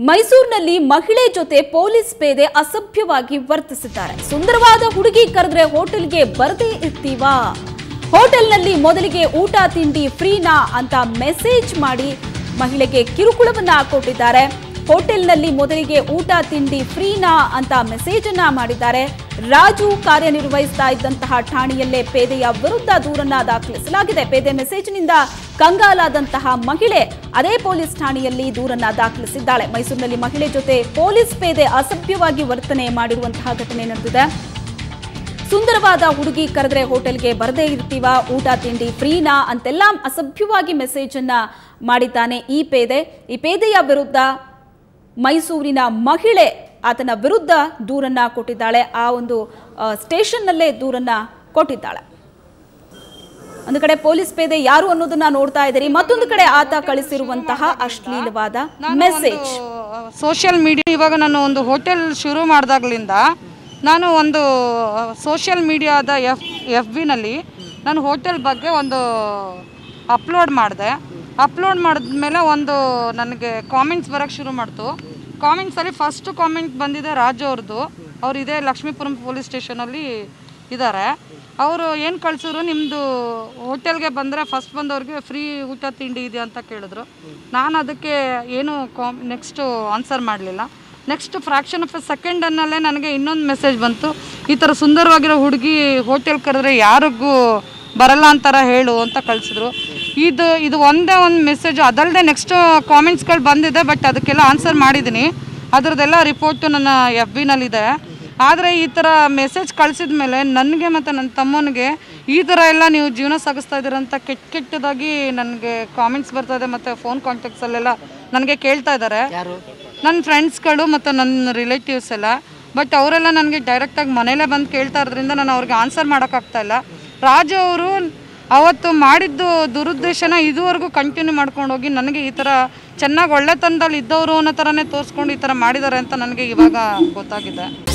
ಮೈಸೂರಿನಲ್ಲಿ ಮಹಿಳೆ ಜೊತೆ ಪೊಲೀಸ್ ಪೇದೆ ಅಸಭ್ಯವಾಗಿ ವರ್ತಿಸಿದ್ದಾರೆ ಸುಂದರವಾದ ಹುಡುಗಿ ಕರೆದ್ರೆ ಹೋಟೆಲ್ಗೆ ಬರದೇ ಇರ್ತೀವಾ ಹೋಟೆಲ್ನಲ್ಲಿ ಮೊದಲಿಗೆ ಊಟ ತಿಂಡಿ ಫ್ರೀನಾ ಅಂತ ಮೆಸೇಜ್ ಮಾಡಿ ಮಹಿಳೆಗೆ ಕಿರುಕುಳವನ್ನ ಕೊಟ್ಟಿದ್ದಾರೆ ಹೋಟೆಲ್ನಲ್ಲಿ ಮೊದಲಿಗೆ ಊಟ ತಿಂಡಿ ಫ್ರೀನಾ ಅಂತ ಮೆಸೇಜ್ ಅನ್ನ ಮಾಡಿದ್ದಾರೆ ರಾಜು ಕಾರ್ಯನಿರ್ವಹಿಸ್ತಾ ಇದ್ದಂತಹ ಠಾಣೆಯಲ್ಲೇ ಪೇದೆಯ ವಿರುದ್ಧ ದೂರನ್ನ ದಾಖಲಿಸಲಾಗಿದೆ ಪೇದೆ ಮೆಸೇಜ್ನಿಂದ ಕಂಗಾಲಾದಂತಹ ಮಹಿಳೆ ಅದೇ ಪೊಲೀಸ್ ಠಾಣೆಯಲ್ಲಿ ದೂರನ್ನ ದಾಖಲಿಸಿದ್ದಾಳೆ ಮೈಸೂರಿನಲ್ಲಿ ಮಹಿಳೆ ಜೊತೆ ಪೊಲೀಸ್ ಪೇದೆ ಅಸಭ್ಯವಾಗಿ ವರ್ತನೆ ಮಾಡಿರುವಂತಹ ಘಟನೆ ನಡೆದಿದೆ ಸುಂದರವಾದ ಹುಡುಗಿ ಕರೆದ್ರೆ ಹೋಟೆಲ್ಗೆ ಬರದೇ ಇರ್ತೀವ ಊಟ ತಿಂಡಿ ಫ್ರೀನಾ ಅಂತೆಲ್ಲ ಅಸಭ್ಯವಾಗಿ ಮೆಸೇಜ್ ಅನ್ನ ಮಾಡಿದ್ದಾನೆ ಈ ಪೇದೆ ಈ ಪೇದೆಯ ವಿರುದ್ಧ ಮೈಸೂರಿನ ಮಹಿಳೆ ಆತನ ವಿರುದ್ಧ ದೂರನ್ನ ಕೊಟ್ಟಿದ್ದಾಳೆ ಆ ಒಂದು ಆ, ಸ್ಟೇಷನ್ನಲ್ಲೇ ದೂರನ್ನ ಕೊಟ್ಟಿದ್ದಾಳೆ ಒಂದು ಕಡೆ ಪೊಲೀಸ್ ಪೇದೆ ಯಾರು ಅನ್ನೋದನ್ನ ನೋಡ್ತಾ ಇದ್ದೀರಿ ಮತ್ತೊಂದು ಕಡೆ ಆತ ಕಳಿಸಿರುವಂತಹ ಅಶ್ಲೀಲವಾದ ಮೆಸೇಜ್ ಸೋಷಿಯಲ್ ಮೀಡಿಯಾ ಇವಾಗ ನಾನು ಒಂದು ಹೋಟೆಲ್ ಶುರು ಮಾಡಿದಾಗ್ಲಿಂದ ನಾನು ಒಂದು ಸೋಷಿಯಲ್ ಮೀಡಿಯಾದ ಎಫ್ ಎಫ್ ಬಿನಲ್ಲಿ ನಾನು ಹೋಟೆಲ್ ಬಗ್ಗೆ ಒಂದು ಅಪ್ಲೋಡ್ ಮಾಡಿದೆ ಅಪ್ಲೋಡ್ ಮಾಡಿದ್ಮೇಲೆ ಒಂದು ನನಗೆ ಕಾಮೆಂಟ್ಸ್ ಬರೋಕ್ಕೆ ಶುರು ಮಾಡ್ತು ಕಾಮೆಂಟ್ಸಲ್ಲಿ ಫಸ್ಟ್ ಕಾಮೆಂಟ್ ಬಂದಿದೆ ರಾಜು ಅವ್ರದ್ದು ಅವ್ರು ಇದೇ ಲಕ್ಷ್ಮೀಪುರಂ ಪೊಲೀಸ್ ಸ್ಟೇಷನಲ್ಲಿ ಇದ್ದಾರೆ ಅವರು ಏನು ಕಳ್ಸಿದ್ರು ನಿಮ್ಮದು ಹೋಟೆಲ್ಗೆ ಬಂದರೆ ಫಸ್ಟ್ ಬಂದವ್ರಿಗೆ ಫ್ರೀ ಊಟ ತಿಂಡಿ ಇದೆ ಅಂತ ಕೇಳಿದ್ರು ನಾನು ಅದಕ್ಕೆ ಏನು ಕಾಮ್ ನೆಕ್ಸ್ಟು ಆನ್ಸರ್ ಮಾಡಲಿಲ್ಲ ನೆಕ್ಸ್ಟ್ ಫ್ರಾಕ್ಷನ್ ಆಫ್ ಎ ಸೆಕೆಂಡನ್ನಲ್ಲೇ ನನಗೆ ಇನ್ನೊಂದು ಮೆಸೇಜ್ ಬಂತು ಈ ಥರ ಸುಂದರವಾಗಿರೋ ಹುಡುಗಿ ಹೋಟೆಲ್ ಕರೆದ್ರೆ ಯಾರಿಗೂ ಬರಲ್ಲ ಅಂತಾರ ಹೇಳು ಅಂತ ಕಳಿಸಿದ್ರು ಇದು ಇದು ಒಂದೇ ಒಂದು ಮೆಸೇಜ್ ಅದಲ್ಲದೆ ನೆಕ್ಸ್ಟ್ ಕಾಮೆಂಟ್ಸ್ಗಳು ಬಂದಿದೆ ಬಟ್ ಅದಕ್ಕೆಲ್ಲ ಆನ್ಸರ್ ಮಾಡಿದ್ದೀನಿ ಅದರದ್ದೆಲ್ಲ ರಿಪೋರ್ಟು ನನ್ನ ಎಫ್ ಬಿನಲ್ಲಿದೆ ಆದರೆ ಈ ಥರ ಮೆಸೇಜ್ ಕಳಿಸಿದ ಮೇಲೆ ನನಗೆ ಮತ್ತು ನನ್ನ ತಮ್ಮನಿಗೆ ಈ ಥರ ಎಲ್ಲ ನೀವು ಜೀವನ ಸಾಗಿಸ್ತಾ ಇದ್ದೀರ ಅಂತ ಕೆಟ್ಟ ಕೆಟ್ಟದಾಗಿ ನನಗೆ ಕಾಮೆಂಟ್ಸ್ ಬರ್ತಾ ಇದೆ ಮತ್ತು ಫೋನ್ ಕಾಂಟ್ಯಾಕ್ಟ್ಸಲ್ಲೆಲ್ಲ ನನಗೆ ಕೇಳ್ತಾ ಇದ್ದಾರೆ ನನ್ನ ಫ್ರೆಂಡ್ಸ್ಗಳು ಮತ್ತು ನನ್ನ ರಿಲೇಟಿವ್ಸ್ ಎಲ್ಲ ಬಟ್ ಅವರೆಲ್ಲ ನನಗೆ ಡೈರೆಕ್ಟಾಗಿ ಮನೇಲೇ ಬಂದು ಕೇಳ್ತಾ ಇರೋದ್ರಿಂದ ನಾನು ಅವ್ರಿಗೆ ಆನ್ಸರ್ ಮಾಡೋಕ್ಕಾಗ್ತಾ ಇಲ್ಲ ರಾಜು ಅವರು ಅವತ್ತು ಮಾಡಿದ್ದು ದುರುದ್ದೇಶನ ಇದುವರೆಗೂ ಕಂಟಿನ್ಯೂ ಮಾಡ್ಕೊಂಡು ಹೋಗಿ ನನಗೆ ಈ ಥರ ಚೆನ್ನಾಗಿ ಒಳ್ಳೆತನದಲ್ಲಿ ಇದ್ದವರು ಅನ್ನೋ ಥರನೇ ತೋರಿಸ್ಕೊಂಡು ಈ ಥರ ಮಾಡಿದ್ದಾರೆ ಅಂತ ನನಗೆ ಇವಾಗ ಗೊತ್ತಾಗಿದೆ